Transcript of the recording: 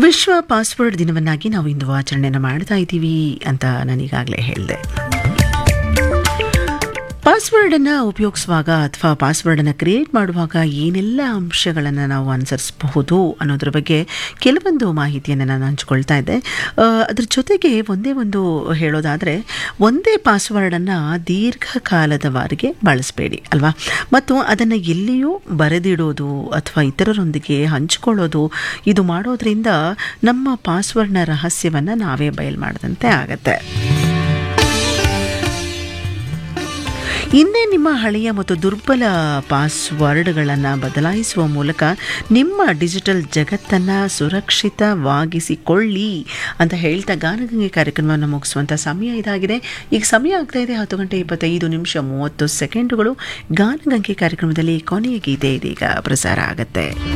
ವಿಶ್ವ ಪಾಸ್ವರ್ಡ್ ದಿನವನ್ನಾಗಿ ನಾವು ಇಂದು ಆಚರಣೆಯನ್ನು ಮಾಡ್ತಾ ಇದ್ದೀವಿ ಅಂತ ನಾನೀಗಾಗಲೇ ಹೇಳಿದೆ ಪಾಸ್ವರ್ಡನ್ನು ಉಪಯೋಗಿಸುವಾಗ ಅಥವಾ ಪಾಸ್ವರ್ಡನ್ನು ಕ್ರಿಯೇಟ್ ಮಾಡುವಾಗ ಏನೆಲ್ಲ ಅಂಶಗಳನ್ನು ನಾವು ಅನುಸರಿಸಬಹುದು ಅನ್ನೋದ್ರ ಬಗ್ಗೆ ಕೆಲವೊಂದು ಮಾಹಿತಿಯನ್ನು ನಾನು ಹಂಚ್ಕೊಳ್ತಾ ಇದ್ದೆ ಆ, ಅದ್ರ ಜೊತೆಗೆ ಒಂದೇ ಒಂದು ಹೇಳೋದಾದರೆ ಒಂದೇ ಪಾಸ್ವರ್ಡನ್ನು ದೀರ್ಘಕಾಲದವರೆಗೆ ಬಳಸಬೇಡಿ ಅಲ್ವಾ ಮತ್ತು ಅದನ್ನು ಎಲ್ಲಿಯೂ ಬರೆದಿಡೋದು ಅಥವಾ ಇತರರೊಂದಿಗೆ ಹಂಚ್ಕೊಳ್ಳೋದು ಇದು ಮಾಡೋದ್ರಿಂದ ನಮ್ಮ ಪಾಸ್ವರ್ಡ್ನ ರಹಸ್ಯವನ್ನು ನಾವೇ ಬಯಲು ಮಾಡಿದಂತೆ ಆಗತ್ತೆ ಹಿಂದೆ ನಿಮ್ಮ ಹಳೆಯ ಮತ್ತು ದುರ್ಬಲ ಪಾಸ್ವರ್ಡ್ಗಳನ್ನು ಬದಲಾಯಿಸುವ ಮೂಲಕ ನಿಮ್ಮ ಡಿಜಿಟಲ್ ಜಗತ್ತನ್ನು ಸುರಕ್ಷಿತವಾಗಿಸಿಕೊಳ್ಳಿ ಅಂತ ಹೇಳ್ತಾ ಗಾನಗಂಗೆ ಕಾರ್ಯಕ್ರಮವನ್ನು ಮುಗಿಸುವಂಥ ಸಮಯ ಇದಾಗಿದೆ ಈಗ ಸಮಯ ಆಗ್ತಾ ಇದೆ ಹತ್ತು ಗಂಟೆ ಇಪ್ಪತ್ತೈದು ನಿಮಿಷ ಮೂವತ್ತು ಸೆಕೆಂಡುಗಳು ಗಾನಗಂಗೆ ಕಾರ್ಯಕ್ರಮದಲ್ಲಿ ಕೊನೆಯ ಗೀತೆ ಇದೀಗ ಪ್ರಸಾರ ಆಗುತ್ತೆ